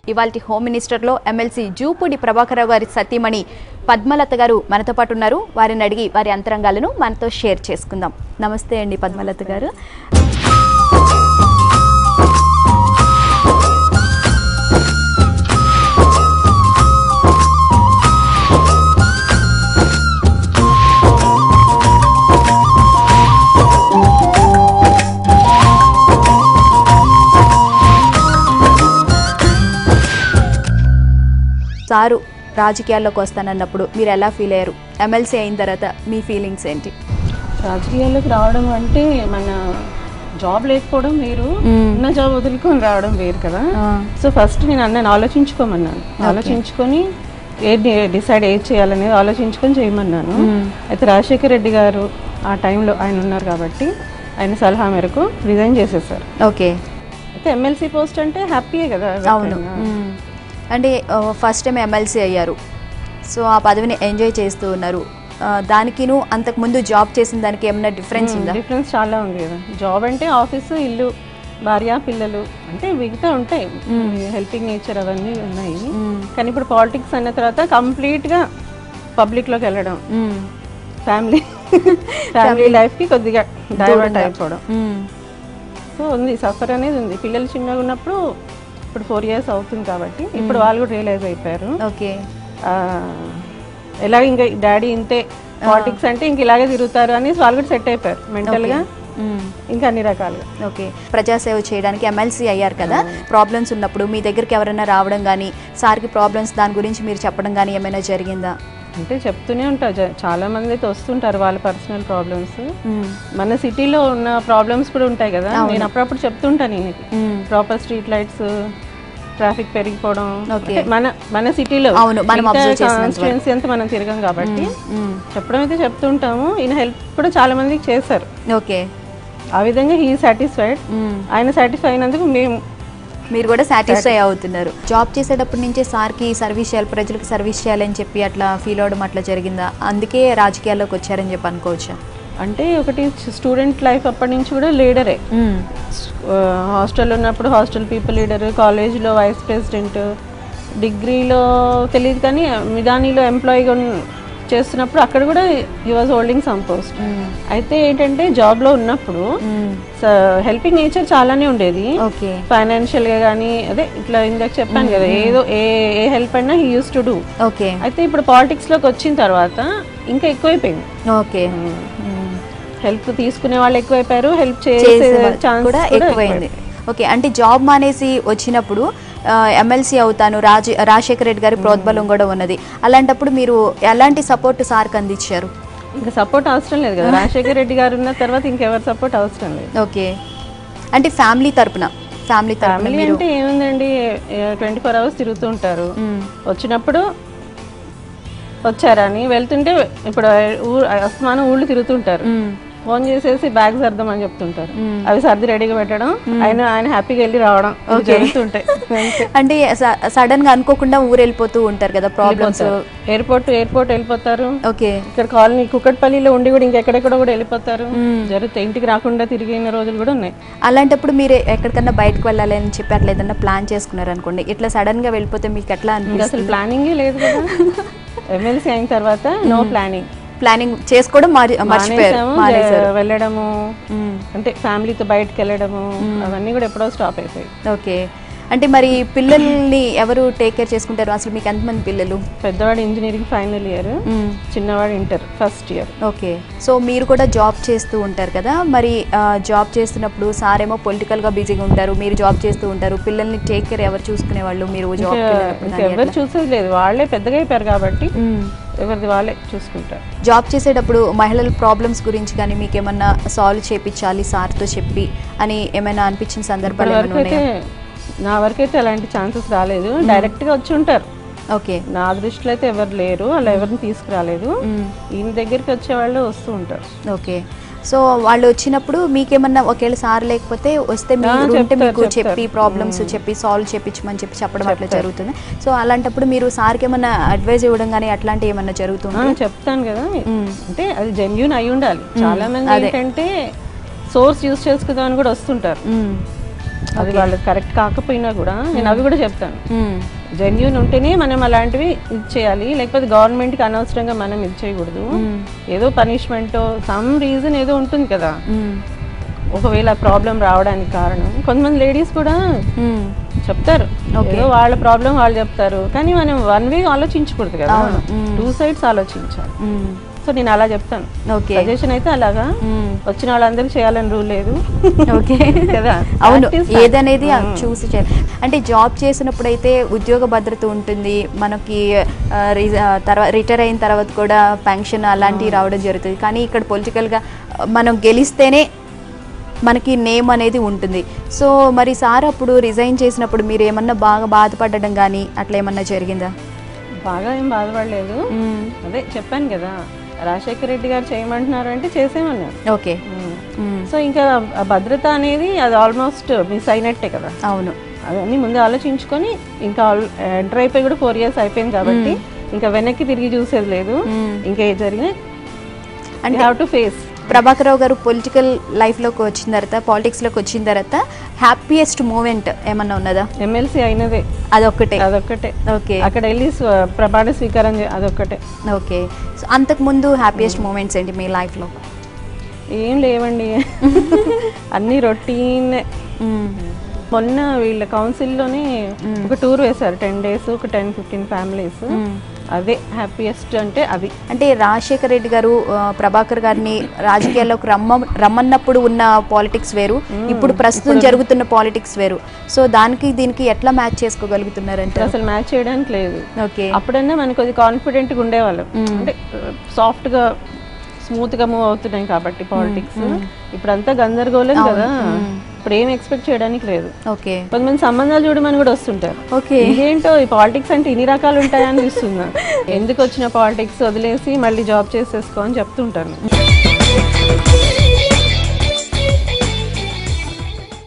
ఇవాల్టి హోమ్ మినిస్టర్లో ఎమ్మెల్సీ జూపూడి ప్రభాకరరావు గారి సతీమణి పద్మలత గారు మనతో పాటు ఉన్నారు వారిని అడిగి వారి అంతరంగాలను మనతో షేర్ చేసుకుందాం నమస్తే అండి పద్మలత గారు సారు రాజకీయాల్లోకి వస్తానన్నప్పుడు మీరు ఎలా ఫీల్ అయ్యారు ఎమ్మెల్సీ అయిన తర్వాత మీ ఫీలింగ్స్ ఏంటి రాజకీయాల్లోకి రావడం అంటే మన జాబ్ లేకపోవడం వేరు ఉన్న జాబ్ వదులుకొని రావడం వేరు కదా సో ఫస్ట్ నేను అన్నాను ఆలోచించుకోమన్నాను ఆలోచించుకొని ఏది డిసైడ్ ఏది చేయాలనేది ఆలోచించుకొని చేయమన్నాను అయితే రాజశేఖర్ రెడ్డి గారు ఆ టైంలో ఆయన ఉన్నారు కాబట్టి ఆయన సలహా మేరకు రిజైన్ చేసేసారు ఓకే అయితే ఎమ్మెల్సీ పోస్ట్ అంటే హ్యాపీయే కదా అవును ఎవరికైనా. మ్మ్. అంటే ఫస్ట్ టైం ఎమ్మెల్సీ అయ్యారు సో ఆ పదవిని ఎంజాయ్ చేస్తూ ఉన్నారు ఆ, దానికిను అంతకుముందు జాబ్ చేసిన దానికి ఏమైనా డిఫరెన్స్ ఉందా డిఫరెన్స్ చాలా ఉంది కదా జాబ్ అంటే ఆఫీసు ఇల్లు భార్య పిల్లలు అంటే మిగతా ఉంటాయి హెల్పింగ్ నేచర్ అవన్నీ ఉన్నాయి కానీ ఇప్పుడు పాలిటిక్స్ అన్న తర్వాత కంప్లీట్గా పబ్లిక్లోకి వెళ్ళడం మ్మ్. ఫ్యామిలీ ఫ్యామిలీ లైఫ్కి కొద్దిగా డైవర్ట్ అయిపోవడం మ్మ్. సో ఉంది సఫర్ అనేది ఉంది పిల్లలు చిన్నగా ఉన్నప్పుడు ఇప్పుడు ఫోర్ ఇయర్స్ అవుతుంది కాబట్టి ఇప్పుడు వాళ్ళు కూడా రియలైజ్ అయిపోయారు ఓకే ఆ, ఎలా ఇంకా డాడీ ఇంతే పాలిటిక్స్ అంటే ఇంక ఇలాగే తిరుగుతారు అని వాళ్ళు కూడా సెట్ అయిపోయారు మెంటల్గా మ్మ్. ఇంకా అన్ని రకాలుగా ఓకే ప్రజాసేవ చేయడానికి ఎమ్మెల్సీ అయ్యారు కదా ప్రాబ్లమ్స్ ఉన్నప్పుడు మీ దగ్గరికి ఎవరైనా రావడం కానీ సార్కి ప్రాబ్లమ్స్ దాని గురించి మీరు చెప్పడం కానీ ఏమైనా జరిగిందా అంటే చెప్తూనే ఉంటారు జ- చాలా మంది అయితే వస్తుంటారు వాళ్ళ పర్సనల్ ప్రాబ్లమ్స్ మ్మ్. మన సిటీలో ఉన్న ప్రాబ్లమ్స్ కూడా ఉంటాయి కదా నేను అప్పుడప్పుడు చెప్తుంటాను ఈయనకి మ్మ్. ప్రాపర్ స్ట్రీట్ లైట్స్ ట్రాఫిక్ పెరిగిపోవడం Okay. అంటే మన మన సిటీలో అవును, మనం observe చేసినంత కాన్స్టిట్యున్సీ అంతా మనం తిరగం కాబట్టి మ్మ్. చెప్పడం అయితే చెప్తుంటాము ఈయన హెల్ప్ కూడా చాలా మందికి చేశారు ఓకే ఆ విధంగా హీ సాటిస్ఫైడ్ మ్మ్. ఆయన సాటిస్ఫై అయినందుకు మేము మీరు కూడా సాటిస్ఫై అవుతున్నారు జాబ్ చేసేటప్పటి నుంచే సార్కి సర్వీస్ చేయాలి ప్రజలకు సర్వీస్ చేయాలని చెప్పి అట్లా ఫీల్ అవడం అట్లా జరిగిందా అందుకే రాజకీయాల్లోకి వచ్చారని చెప్పి అనుకోవచ్చా అంటే ఒకటి స్టూడెంట్ లైఫ్ అప్పటి నుంచి కూడా లీడరే హాస్టల్లో ఉన్నప్పుడు హాస్టల్ పీపుల్ లీడర్ కాలేజ్లో వైస్ ప్రెసిడెంట్ డిగ్రీలో తెలియదు కానీ మిదానీలో ఎంప్లాయీగా చేస్తున్నప్పుడు అక్కడ కూడా ఈ వాజ్ హోల్డింగ్ సమ్ పోస్ట్ అయితే ఏంటంటే జాబ్లో ఉన్నప్పుడు హెల్పింగ్ నేచర్ చాలానే ఉండేది ఓకే ఫైనాన్షియల్గా కానీ అదే ఇట్లా ఇందాక చెప్పాను కదా ఏదో ఏ ఏ హెల్ప్ అయినా he used to do okay అయితే ఇప్పుడు పాలిటిక్స్లోకి వచ్చిన తర్వాత ఇంకా ఎక్కువైపోయింది ఓకే హెల్ప్ తీసుకునే వాళ్ళు ఎక్కువైపోయారు హెల్ప్ చేసే చేసే వాళ్ళు ఛాన్స్ కూడా ఎక్కువైంది ఓకే అంటే జాబ్ మానేసి వచ్చినప్పుడు ఎమ్మెల్సీ అవుతాను రాజ రాజశేఖర రెడ్డి గారి ప్రోద్బలం కూడా ఉన్నది అలాంటప్పుడు మీరు ఎలాంటి సపోర్ట్ సార్కి అందించారు ఇంకా సపోర్ట్ అవసరం లేదు కదా రాజశేఖర్ రెడ్డి గారు ఉన్న తర్వాత ఇంకెవరు సపోర్ట్ అవసరం లేదు ఓకే అంటే ఫ్యామిలీ తరపున ఫ్యామిలీ తరపున ఫ్యామిలీ అంటే ఏముందండి ట్వంటీ ఫోర్ అవర్స్ తిరుగుతూ ఉంటారు మ్మ్. వచ్చినప్పుడు వచ్చారని వెళ్తుంటే ఇప్పుడు ఊ అస్తమానం ఊళ్ళు తిరుగుతుంటారు మ్మ్. ఫోన్ చేసేసి బ్యాగ్ సర్దమని చెప్తుంటారు అవి సర్ది రెడీగా పెట్టడం ఆయన ఆయన హ్యాపీగా వెళ్ళి రావడం ఇవి జరుగుతుంటాయి అంతే. అంటే సడన్ గా అనుకోకుండా ఊరు వెళ్ళిపోతూ ఉంటారు కదా ప్రాబ్లమ్స్ ఎయిర్పోర్ట్ ఎయిర్పోర్ట్ వెళ్ళిపోతారు ఓకే ఇక్కడ కాలనీ కుక్కట్పల్లిలో ఉండి కూడా ఇంకెక్కడెక్కడ కూడా వెళ్ళిపోతారు జరుగుతాయి ఇంటికి రాకుండా తిరిగిన రోజులు కూడా ఉన్నాయి అలాంటప్పుడు మీరు ఎక్కడికన్నా బయటకు వెళ్ళాలి అని చెప్పి అట్లా ఏదన్నా ప్లాన్ చేసుకున్నారు అనుకోండి ఇట్లా సడన్ గా వెళ్ళిపోతే మీకు ఎట్లా ఇంకా అనిపిస్తుంది అసలు ప్లానింగే లేదు కదా ఎమ్మెల్సీ అయిన తర్వాత నో ప్లానింగ్ ప్లానింగ్ చేసుకోవడం మరి మర్చిపోయారు మానేసాము జ- వెళ్ళడము మ్మ్. అంటే ఫ్యామిలీతో బయటకు వెళ్ళడము అవన్నీ కూడా ఎప్పుడో స్టాప్ అయిపోయాయి ఓకే అంటే మరి పిల్లల్ని ఎవరు టేక్ కేర్ చేసుకుంటారు అసలు మీకు ఎంతమంది పిల్లలు పెద్దవాడు ఇంజనీరింగ్ ఫైనల్ ఇయర్ చిన్నవాడు inter first year okay so మీరు కూడా జాబ్ చేస్తూ ఉంటారు కదా మరి ఆ, జాబ్ చేస్తున్నప్పుడు సార్ ఏమో పొలిటికల్గా బిజీగా ఉంటారు మీరు జాబ్ చేస్తూ ఉంటారు పిల్లల్ని టేక్ కేర్ ఎవరు చూసుకునే వాళ్ళు మీరు జాబ్ ఎవరు చూసేది లేదు వాళ్ళే పెద్దగా అయిపోయారు కాబట్టి ఎవరిది వాళ్ళే చూసుకుంటారు జాబ్ చేసేటప్పుడు మహిళల ప్రాబ్లమ్స్ గురించి కానీ మీకు ఏమన్నా సాల్వ్ చేపించాలి సార్తో చెప్పి అని ఏమైనా అనిపించిన సందర్భాలు ఇప్పటి ఏమైనా వరకు అయితే ఉన్నాయా నా వరకు అయితే అలాంటి ఛాన్సెస్ రాలేదు డైరెక్ట్ గా వచ్చి ఉంటారు ఓకే నా దృష్టిలో అయితే ఎవరు లేరు అలా ఎవరిని తీసుకురాలేదు ఈయన దగ్గరికి వచ్చే వాళ్ళు వస్తూ ఉంటారు ఓకే సో వాళ్ళు వచ్చినప్పుడు మీకేమన్నా ఒకవేళ సార్ లేకపోతే వస్తే మీరు ఆ, ఉంటే చెప్తారు, మీకు చెప్తారు. చెప్పి ప్రాబ్లమ్స్ చెప్పి సాల్వ్ చేపించమని చెప్పి చెప్పడం అట్లా జరుగుతుంది సో అలాంటప్పుడు మీరు సార్కి ఏమన్నా అడ్వైజ్ ఇవ్వడం కానీ అట్లాంటివి ఏమన్నా జరుగుతుంది ఆ, చెప్తాను కదా అంటే అది జెన్యున్ అయి ఉండాలి చాలా మంది ఏంటంటే సోర్స్ యూస్ చేసుకుందామని కూడా వస్తుంటారు అది వాళ్ళకి కరెక్ట్ కాకపోయినా కూడా నేను అవి కూడా చెప్తాను మ్మ్. జెన్యున్ ఉంటేనే మనం అలాంటివి ఇది చేయాలి లేకపోతే గవర్నమెంట్కి అనవసరంగా మనం ఇది చేయకూడదు ఏదో పనిష్మెంట్ సమ్ రీజన్ ఏదో ఉంటుంది కదా మ్మ్. ఒకవేళ ప్రాబ్లం రావడానికి కారణం కొంతమంది లేడీస్ కూడా మ్మ్. చెప్తారు ఏదో వాళ్ళ ప్రాబ్లం వాళ్ళు చెప్తారు కానీ మనం వన్ వే ఆలోచించకూడదు కదా టూ సైడ్స్ ఆలోచించాలి మ్మ్. సో నేను అలా చెప్తాను ఓకే సజెషన్ అయితే అలాగా మ్మ్. వచ్చిన వాళ్ళందరికీ చేయాలని రూల్ లేదు ఓకే కదా అవును Practice ఏదనేది చూసి చేయాలి అంటే జాబ్ చేసినప్పుడు అయితే ఉద్యోగ భద్రత ఉంటుంది మనకి తర్వాత రిటైర్ అయిన తర్వాత కూడా పెన్షన్ అలాంటివి రావడం జరుగుతుంది కానీ ఇక్కడ పొలిటికల్గా మనం గెలిస్తేనే మనకి నేమ్ అనేది ఉంటుంది సో మరి సార్ అప్పుడు రిజైన్ చేసినప్పుడు మీరు ఏమన్నా బాగా బాధపడడం కానీ అట్లా ఏమన్నా జరిగిందా బాగా ఏం బాధపడలేదు అదే చెప్పాను కదా రాజశేఖర రెడ్డి గారు చేయమంటున్నారు అంటే చేసేమన్నారు ఓకే సో ఇంకా ఆ భద్రత అనేది అది ఆల్మోస్ట్ మిస్ అయినట్టే కదా అవును అవన్నీ ముందు ఆలోచించుకొని ఇంకా ఎంటర్ అయిపోయి కూడా ఫోర్ ఇయర్స్ అయిపోయింది కాబట్టి ఇంకా వెనక్కి తిరిగి చూసేది లేదు ఇంకా ఏ జరిగినా అంటే have to face Prabhakar Rao గారు పొలిటికల్ లైఫ్లోకి వచ్చిన తర్వాత పాలిటిక్స్లోకి వచ్చిన తర్వాత హ్యాపీయెస్ట్ మూమెంట్ ఏమన్నా ఉన్నదా ఎమ్మెల్సీ అయినదే అదొక్కటే అదొక్కటే ఓకే అక్కడ వెళ్ళి స్వ- ప్రమాణ స్వీకారం చే- అదొక్కటే ఓకే సో అంతకుముందు హ్యాపీయెస్ట్ మూమెంట్స్ ఏంటి మీ లైఫ్లో ఏం లేవండి అన్ని రొటీన్ మొన్న వీళ్ళ కౌన్సిల్లోనే ఒక టూర్ వేశారు టెన్ డేస్ ఒక టెన్ ఫిఫ్టీన్ ఫ్యామిలీస్ అదే హ్యాపీయెస్ట్ అంటే అది అంటే రాజశేఖర్ రెడ్డి గారు ఆ, ప్రభాకర్ గారిని రాజకీయాల్లోకి రమ్మ రమ్మన్నప్పుడు ఉన్న పాలిటిక్స్ వేరు ఇప్పుడు ప్రస్తుతం జరుగుతున్న పాలిటిక్స్ వేరు సో దానికి దీనికి ఎట్లా మ్యాచ్ చేసుకోగలుగుతున్నారంటే అసలు మ్యాచ్ చేయడానికి లేదు ఓకే అప్పుడన్నా మనకు కొద్ది కాన్ఫిడెంట్గా ఉండేవాళ్ళం అంటే సాఫ్ట్గా స్మూత్గా మూవ్ అవుతున్నాయి కాబట్టి పాలిటిక్స్ ఇప్పుడంతా గందరగోళం కదా ఇప్పుడు ఏం ఎక్స్పెక్ట్ చేయడానికి లేదు ఓకే కొంతమంది సంబంధాలు చూడమని కూడా వస్తుంటారు ఓకే ఇదేంటో ఈ పాలిటిక్స్ అంటే ఇన్ని రకాలు ఉంటాయని అనిపిస్తుంది నాకు. ఎందుకు వచ్చిన పాలిటిక్స్ వదిలేసి మళ్ళీ జాబ్ చేసేసుకో అని చెప్తుంటాను